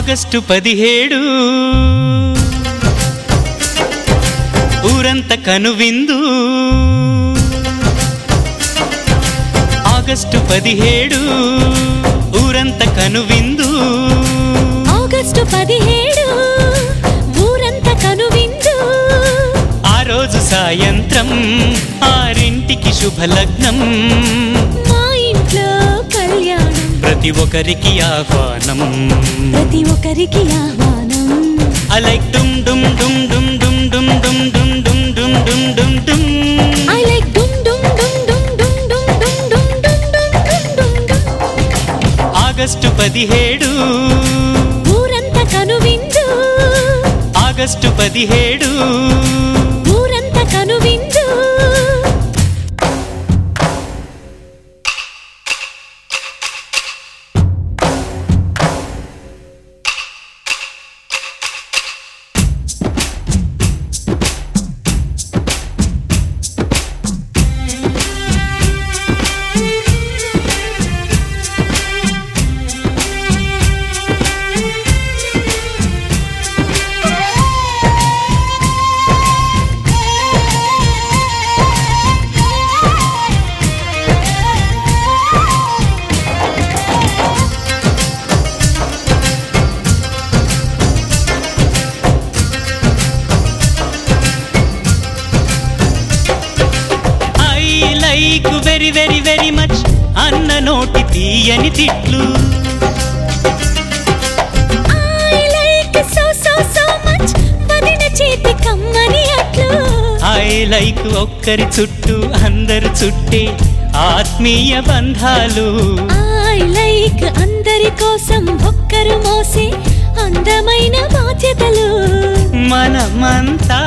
August పదిహేడు ఊరంత కనువిందు ఆగస్టు పదిహేడు ఊరంత కనువిందు ఆగస్టు పదిహేడు ఊరంతా కనువిందు ఆ రోజు సాయంత్రం ఆరింటికి శుభలగ్నం మా ఇంట్లో కళ్యాణం ప్రతి ఒక్కరికి ఆహ్వానం ప్రతి ఒక్కరికి ఆహ్వానం I like dum dum dum dum dum dum dum dum dum dum dum dum dum I like డుమ్ డుమ్ డుమ్ డుమ్ డుమ్ డుమ్ డుమ్ డుమ్ డుమ్ డుమ్ డుమ్ డుమ్ ఆగస్టు పదిహేడు ఊరంతా కనువిందు ఆగస్టు పదిహేడు ఊరంతా కనువిందు I like very very very much అన్న నోటి తీయని తిట్లు I like so so so much వదిన చేతి కమ్మని అట్లు ఐ లైక్ ఒక్కరి చుట్టూ అందరు చుట్టే ఆత్మీయ బంధాలు ఐ లైక్ అందరి కోసం ఒక్కరు మోసే అందమైన బాధ్యతలు మనమంతా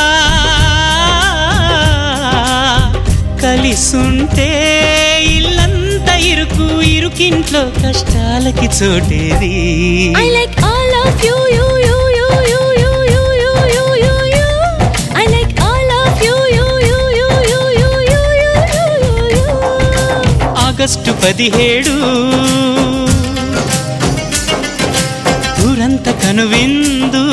కలిసుంటే ఇల్లంతా ఇరుకు ఇరుకింట్లో కష్టాలకి చోటేది I like all of you you you you you you you you you you you I like all of you you you you you you you you you you August పదిహేడు ఊరంత కనువిందు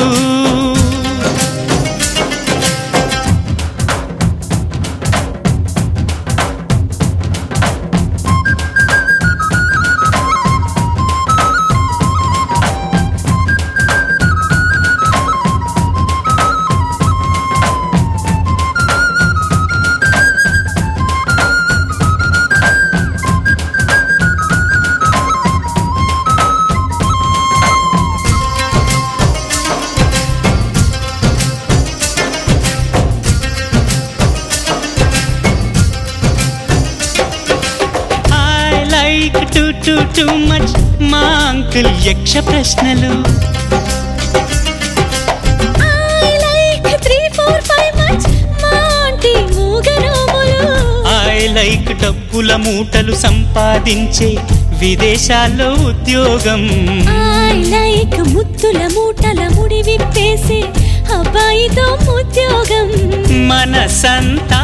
I like too too too much మా uncle యక్ష ప్రశ్నలు I like 3 4 5 much మా aunty మూగనోములు I like డబ్బుల మూటలు సంపాదించే విదేశాల్లో ఉద్యోగం ఐ లైక్ ముత్తుల మూటల ముడి విప్పేసి అబ్బాయితో ఉద్యోగం మనసంతా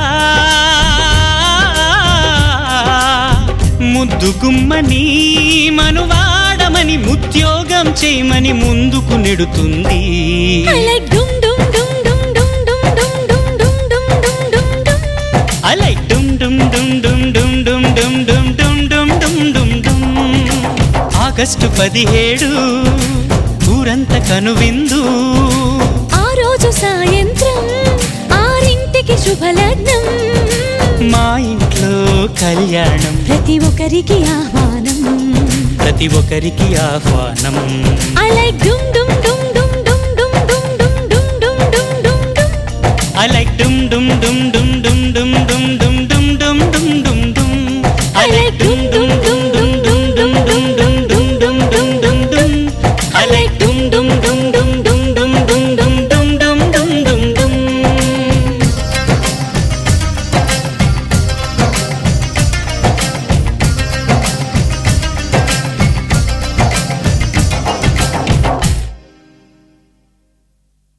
ముద్దు గుమ్మని మనువాడమని ఉద్యోగం చేయమని ముందుకు నెడుతుంది ఐ లైక్ డుమ్ డుమ్ డుమ్ డుమ్ డుమ్ డుమ్ డుమ్ డుమ్ డుమ్ డుమ్ డుమ్ డుమ్ డుమ్ I like dum dum dum dum dum dum dum dum dum dum dum dum dum August పదిహేడు ఊరంత కనువిందు ఆ రోజు సాయంత్రం ఆరింటికి శుభలగ్నం మా ఇంట్లో కళ్యాణం ప్రతి ఒక్కరికి ఆహ్వానం ప్రతి ఒక్కరికి ఆహ్వానం ఐ లైక్ డుమ్ డుమ్ డుమ్ డుమ్ డుమ్ డుమ్ డుమ్ డుమ్ డుమ్ డుమ్ డుమ్ డుమ్ డుమ్ I like dum dum dum dum dum dum dum dum dum dum dum dum dum I like dum dum dum dum dum dum dum dum dum dum dum dum I like